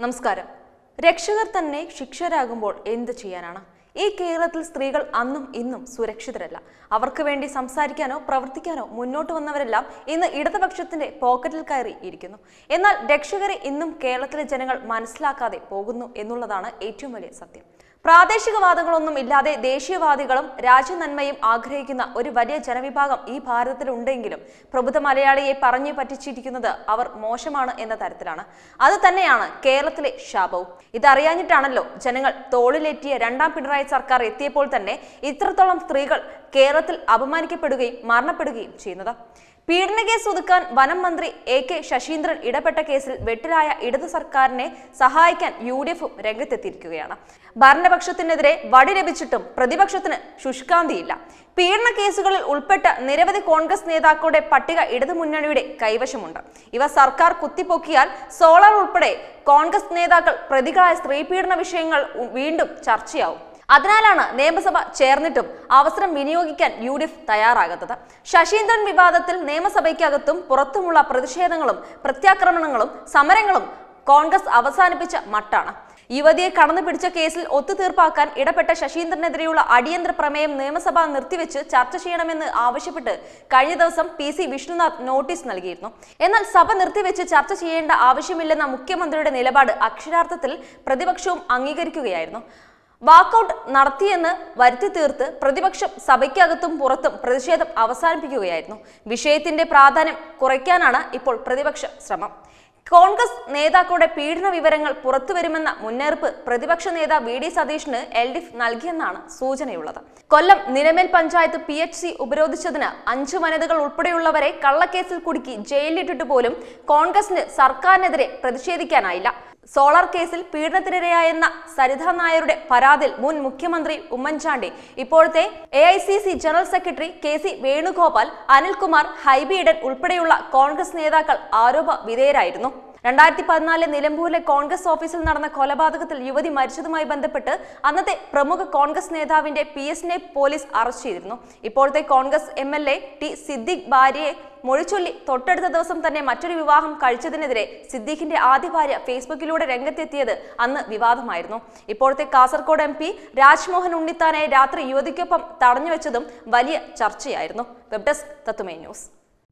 നമസ്കാരം രക്ഷകർ തന്നെ ശിക്ഷരാകുമ്പോൾ എന്ത് ചെയ്യാനാണ് ഈ കേരളത്തിൽ സ്ത്രീകൾ അന്നും ഇന്നും സുരക്ഷിതരല്ല അവർക്ക് വേണ്ടി സംസാരിക്കാനോ പ്രവർത്തിക്കാനോ മുന്നോട്ട് വന്നവരെല്ലാം ഇന്ന് ഇടതുപക്ഷത്തിന്റെ പോക്കറ്റിൽ കയറി ഇരിക്കുന്നു എന്നാൽ രക്ഷകരെ ഇന്നും കേരളത്തിലെ ജനങ്ങൾ മനസ്സിലാക്കാതെ പോകുന്നു എന്നുള്ളതാണ് ഏറ്റവും വലിയ സത്യം പ്രാദേശികവാദങ്ങളൊന്നും ഇല്ലാതെ ദേശീയവാദികളും രാജ്യനന്മയും ആഗ്രഹിക്കുന്ന ഒരു വലിയ ജനവിഭാഗം ഈ ഭാരതത്തിൽ ഉണ്ടെങ്കിലും പ്രബുദ്ധ മലയാളിയെ പറഞ്ഞു പറ്റിച്ചിരിക്കുന്നത് അവർ മോശമാണ് എന്ന തരത്തിലാണ് അത് തന്നെയാണ് കേരളത്തിലെ ശാപവും ഇതറിയാഞ്ഞിട്ടാണല്ലോ ജനങ്ങൾ തോളിലേറ്റിയ രണ്ടാം പിണറായി സർക്കാർ എത്തിയപ്പോൾ തന്നെ ഇത്രത്തോളം സ്ത്രീകൾ കേരളത്തിൽ അപമാനിക്കപ്പെടുകയും മരണപ്പെടുകയും ചെയ്യുന്നത് പീഡന കേസ് ഒതുക്കാൻ വനം മന്ത്രി എ കെ ശശീന്ദ്രൻ ഇടപെട്ട കേസിൽ വെട്ടിലായ ഇടതു സർക്കാരിനെ സഹായിക്കാൻ യു ഡി എഫും രംഗത്തെത്തിയിരിക്കുകയാണ് ഭരണപക്ഷത്തിനെതിരെ വടി ലഭിച്ചിട്ടും പ്രതിപക്ഷത്തിന് ശുഷ്കാന്തിയില്ല പീഡന കേസുകളിൽ ഉൾപ്പെട്ട നിരവധി കോൺഗ്രസ് നേതാക്കളുടെ പട്ടിക ഇടതുമുന്നണിയുടെ കൈവശമുണ്ട് ഇവ സർക്കാർ കുത്തിപ്പൊക്കിയാൽ സോളാർ ഉൾപ്പെടെ കോൺഗ്രസ് നേതാക്കൾ പ്രതികളായ സ്ത്രീപീഡന വിഷയങ്ങൾ ഉ- വീണ്ടും ചർച്ചയാവും അതിനാലാണ് നിയമസഭ ചേർന്നിട്ടും അവസരം വിനിയോഗിക്കാൻ യു ഡി എഫ് തയ്യാറാകാത്തത് ശശീന്ദ്രൻ വിവാദത്തിൽ നിയമസഭയ്ക്കകത്തും പുറത്തുമുള്ള പ്രതിഷേധങ്ങളും പ്രത്യാക്രമണങ്ങളും സമരങ്ങളും കോൺഗ്രസ് അവസാനിപ്പിച്ച മട്ടാണ് യുവതിയെ കടന്നു പിടിച്ച കേസിൽ ഒത്തുതീർപ്പാക്കാൻ ഇടപെട്ട ശശീന്ദ്രനെതിരെയുള്ള അടിയന്തര പ്രമേയം നിയമസഭ നിർത്തിവെച്ച് ചർച്ച ചെയ്യണമെന്ന് ആവശ്യപ്പെട്ട് കഴിഞ്ഞ ദിവസം പി സി വിഷ്ണുനാഥ് നോട്ടീസ് നൽകിയിരുന്നു എന്നാൽ സഭ നിർത്തിവെച്ച് ചർച്ച ചെയ്യേണ്ട ആവശ്യമില്ലെന്ന മുഖ്യമന്ത്രിയുടെ നിലപാട് അക്ഷരാർത്ഥത്തിൽ പ്രതിപക്ഷവും അംഗീകരിക്കുകയായിരുന്നു വാക്കൌട്ട് നടത്തിയെന്ന് വരുത്തി തീർത്ത് പ്രതിപക്ഷം സഭയ്ക്കകത്തും പുറത്തും പ്രതിഷേധം അവസാനിപ്പിക്കുകയായിരുന്നു വിഷയത്തിന്റെ പ്രാധാന്യം കുറയ്ക്കാനാണ് ഇപ്പോൾ പ്രതിപക്ഷ ശ്രമം കോൺഗ്രസ് നേതാക്കളുടെ പീഡന വിവരങ്ങൾ പുറത്തുവരുമെന്ന മുന്നറിയിപ്പ് പ്രതിപക്ഷ നേതാവ് വി ഡി സതീഷിന് എൽ ഡി എഫ് നൽകിയെന്നാണ് സൂചനയുള്ളത് Kollam Nilamel panchayat P H C ഉപരോധിച്ചതിന് അഞ്ച് വനിതകൾ ഉൾപ്പെടെയുള്ളവരെ കള്ളക്കേസിൽ കുടുക്കി ജയിലിലിട്ടിട്ട് പോലും കോൺഗ്രസിന് സർക്കാരിനെതിരെ പ്രതിഷേധിക്കാനായില്ല സോളാർ കേസിൽ പീഡനത്തിനിരയായെന്ന സരിത നായരുടെ പരാതിയിൽ മുൻ മുഖ്യമന്ത്രി ഉമ്മൻചാണ്ടി ഇപ്പോഴത്തെ A I C C general secretary K C Venugopal Anilkumar Hibi Eden ഉൾപ്പെടെയുള്ള കോൺഗ്രസ് നേതാക്കൾ ആരോപ വിധേയരായിരുന്നു രണ്ടായിരത്തി പതിനാലിലെ നിലമ്പൂരിലെ കോൺഗ്രസ് ഓഫീസിൽ നടന്ന കൊലപാതകത്തിൽ യുവതി മരിച്ചതുമായി ബന്ധപ്പെട്ട് അന്നത്തെ പ്രമുഖ കോൺഗ്രസ് നേതാവിന്റെ പി എസിനെ പോലീസ് അറസ്റ്റ് ചെയ്തിരുന്നു ഇപ്പോഴത്തെ Congress M L A T Siddique ഭാര്യയെ മൊഴിച്ചൊല്ലി തൊട്ടടുത്ത ദിവസം തന്നെ മറ്റൊരു വിവാഹം കഴിച്ചതിനെതിരെ സിദ്ദീഖിന്റെ ആദ്യ ഭാര്യ ഫേസ്ബുക്കിലൂടെ രംഗത്തെത്തിയത് അന്ന് വിവാദമായിരുന്നു ഇപ്പോഴത്തെ കാസർഗോഡ് എം പി രാജ്മോഹൻ ഉണ്ണിത്താനെ രാത്രി യുവതിക്കൊപ്പം തടഞ്ഞുവെച്ചതും വലിയ ചർച്ചയായിരുന്നു വെബ് ഡെസ്ക് തത്തുമേ ന്യൂസ്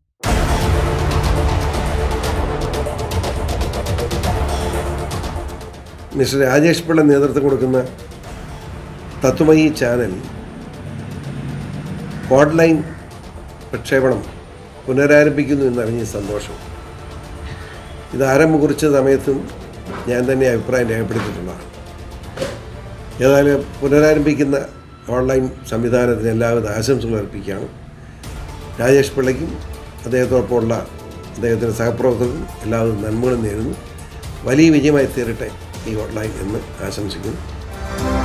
മിസ്റ്റർ രാജേഷ് പിള്ള നേതൃത്വം കൊടുക്കുന്ന തത്വമയി ചാനൽ ഓൺലൈൻ പ്രക്ഷേപണം പുനരാരംഭിക്കുന്നു എന്നറിഞ്ഞ സന്തോഷം ഇത് ആരംഭം കുറിച്ച സമയത്തും ഞാൻ തന്നെ അഭിപ്രായം രേഖപ്പെടുത്തിയിട്ടുള്ളതാണ് ഏതായാലും പുനരാരംഭിക്കുന്ന ഓൺലൈൻ സംവിധാനത്തിന് എല്ലാവിധ ആശംസകൾ അർപ്പിക്കുകയാണ് രാജേഷ് പിള്ളയ്ക്കും അദ്ദേഹത്തോടൊപ്പമുള്ള അദ്ദേഹത്തിൻ്റെ സഹപ്രവർത്തകർക്കും എല്ലാവിധ നന്മകളും നേരുന്നു വലിയ വിജയമായി തീരട്ടെ ഈ ഓൺലൈൻ എന്ന് ആശംസിക്കുന്നു